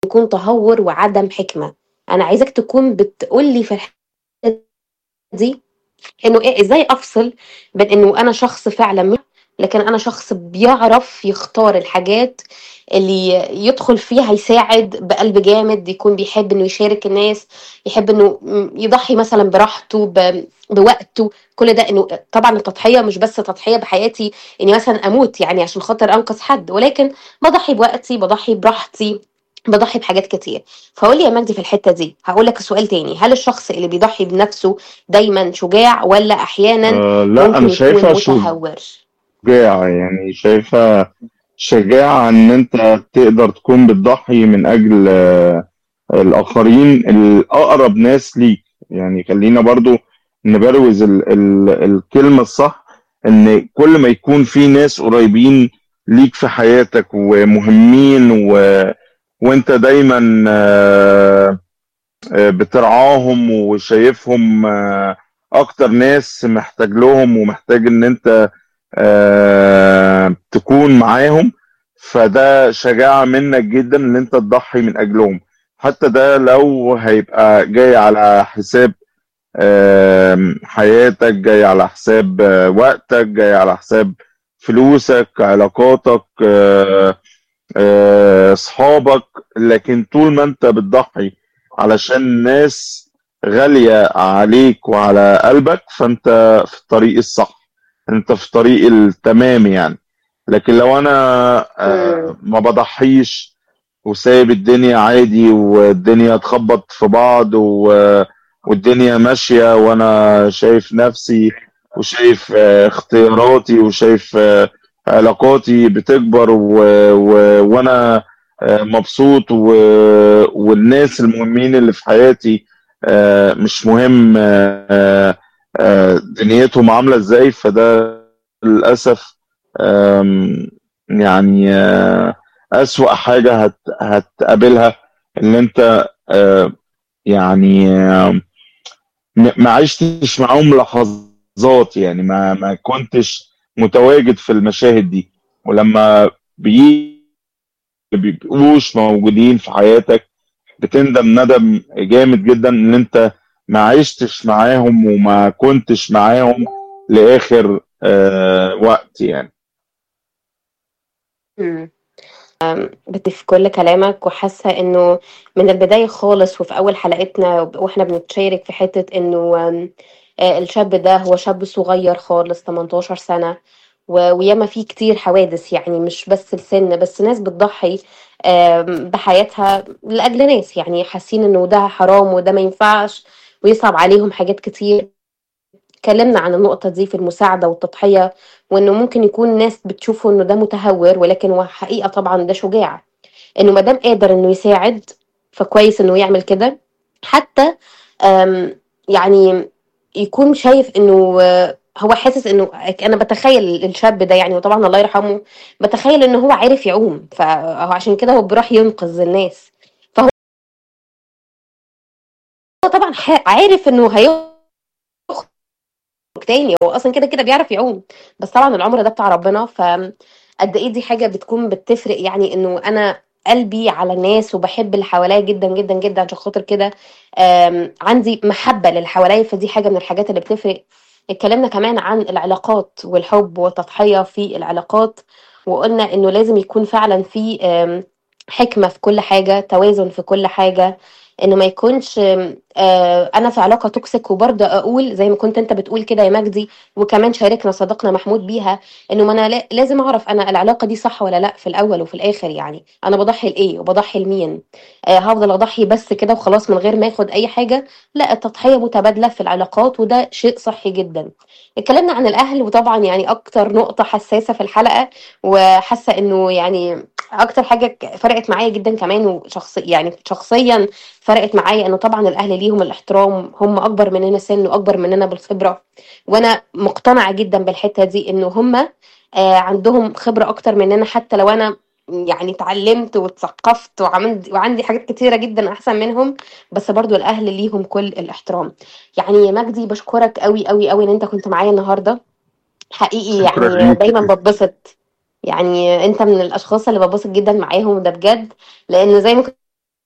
يكون تهور وعدم حكمة أنا عايزاك تكون بتقول لي في الحتة دي إنه إيه إزاي أفصل بين إنه أنا شخص فعلا لكن أنا شخص بيعرف يختار الحاجات اللي يدخل فيها يساعد بقلب جامد يكون بيحب إنه يشارك الناس يحب إنه يضحي مثلا براحته ب- بوقته كل ده إنه طبعا التضحية مش بس تضحية بحياتي إني مثلا أموت يعني عشان خاطر أنقذ حد ولكن بضحي بوقتي بضحي براحتي بضحي بحاجات كتير فقول لي يا مجدي في الحتة دي هقول لك سؤال تاني هل الشخص اللي بيضحي بنفسه دايما شجاع ولا أحيانا آه لا ممكن انا يكون شايفها متهور شجاع يعني شايفها شجاعة ان انت تقدر تكون بتضحي من اجل آه، الاخرين الاقرب ناس ليك يعني خلينا برضو نبروز ال ال الكلمة الصح ان كل ما يكون في ناس قريبين ليك في حياتك ومهمين و وانت دايما آه، آه، بترعاهم وشايفهم آه، اكتر ناس محتاج لهم ومحتاج ان انت آه، تكون معاهم فده شجاعة منك جدا ان انت تضحي من اجلهم حتى ده لو هيبقى جاي على حساب آم، حياتك جاي على حساب آه، وقتك جاي على حساب فلوسك علاقاتك آه، آه، اصحابك لكن طول ما انت بتضحي علشان ناس غالية عليك وعلى قلبك فانت في الطريق الصح انت في الطريق التمام يعني لكن لو انا آه، مم. ما بضحيش وسايب الدنيا عادي والدنيا تخبط في بعض و- والدنيا ماشية وانا شايف نفسي وشايف آه، اختياراتي وشايف آه، علاقاتي بتكبر و... و... وانا آه، مبسوط و... والناس المهمين اللي في حياتي آه، مش مهم آه، آه، دنيتهم عاملة ازاي فده للأسف آم، يعني آه، أسوأ حاجة هت... هتقابلها ان انت آه، يعني آه، م- ما عشتش معاهم لحظات يعني ما ما كنتش متواجد في المشاهد دي ولما بي بيبقوش موجودين في حياتك بتندم ندم جامد جدا ان انت ما عشتش معاهم وما كنتش معاهم لاخر آه وقت يعني مم. بت في كل كلامك وحاسة انه من البداية خالص وفي اول حلقتنا وب- واحنا بنتشارك في حتة انه آم، آه، الشاب ده هو شاب صغير خالص 18 سنة و- وياما فيه كتير حوادث يعني مش بس السن بس ناس بتضحي آم، بحياتها لأجل ناس يعني حاسين انه ده حرام وده ما ينفعش ويصعب عليهم حاجات كتير اتكلمنا عن النقطة دي في المساعدة والتضحية وإنه ممكن يكون ناس بتشوفه إنه ده متهور ولكن هو حقيقة طبعا ده شجاع إنه مادام قادر إنه يساعد فكويس إنه يعمل كده حتى آم، يعني يكون شايف إنه آه، هو حاسس إنه أنا بتخيل الشاب ده يعني وطبعا الله يرحمه بتخيل إنه هو عارف يعوم فهو عشان كده هو بيروح ينقذ الناس فهو طبعا ح- عارف إنه هيخرج تاني هو اصلا كده كده بيعرف يعوم بس طبعا العمر ده بتاع ربنا ف قد ايه دي حاجه بتكون بتفرق يعني انه انا قلبي على الناس وبحب اللي حواليا جدا جدا جدا عشان خاطر كده آم، عندي محبه للي حواليا فدي حاجه من الحاجات اللي بتفرق اتكلمنا كمان عن العلاقات والحب والتضحيه في العلاقات وقلنا انه لازم يكون فعلا في آم، حكمه في كل حاجه توازن في كل حاجه انه ما يكونش آم، آه، انا في علاقه توكسيك وبرضه اقول زي ما كنت انت بتقول كده يا مجدي وكمان شاركنا صديقنا محمود بيها انه ما انا لا- لازم اعرف انا العلاقه دي صح ولا لا في الاول وفي الاخر يعني انا بضحي لايه وبضحي لمين آه هفضل اضحي بس كده وخلاص من غير ما اخد اي حاجه لا التضحيه متبادله في العلاقات وده شيء صحي جدا اتكلمنا عن الاهل وطبعا يعني اكتر نقطه حساسه في الحلقه وحاسه انه يعني اكتر حاجه ك- فرقت معايا جدا كمان وشخص يعني شخصيا فرقت معايا انه طبعا الاهل ليهم الاحترام هم اكبر مننا سن واكبر مننا بالخبره وانا مقتنعه جدا بالحته دي انه هم آه عندهم خبره اكتر مننا حتى لو انا يعني اتعلمت واتثقفت وعملت وعندي حاجات كتيره جدا احسن منهم بس برضو الاهل ليهم كل الاحترام يعني يا مجدي بشكرك قوي قوي قوي ان انت كنت معايا النهارده حقيقي شكرا يعني ليك دايما بتبسط يعني انت من الاشخاص اللي ببسط جدا معاهم ده بجد لان زي ما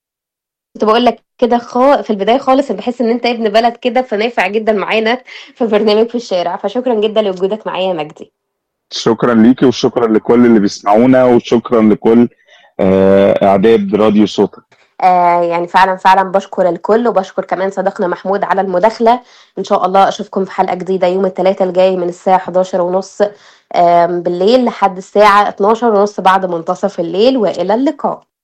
كنت باقول لك كده خا في البداية خالص أنا باحس إن أنت ابن بلد كده، فنافع جدًا معانا في برنامج في الشارع، فشكرًا جدًا لوجودك معايا يا مجدي. شكرًا ليكِ وشكرًا لكل اللي بيسمعونا وشكرًا لكل آآ إعداد راديو صوتك. آآ يعني فعلًا، فعلًا باشكر الكل وباشكر كمان صديقنا محمود على المداخلة، إن شاء الله أشوفكم في حلقة جديدة يوم التلاتة الجاي من الساعة 23:30 آمم بالليل لحد الساعة 00:30 بعد منتصف الليل، وإلى اللقاء.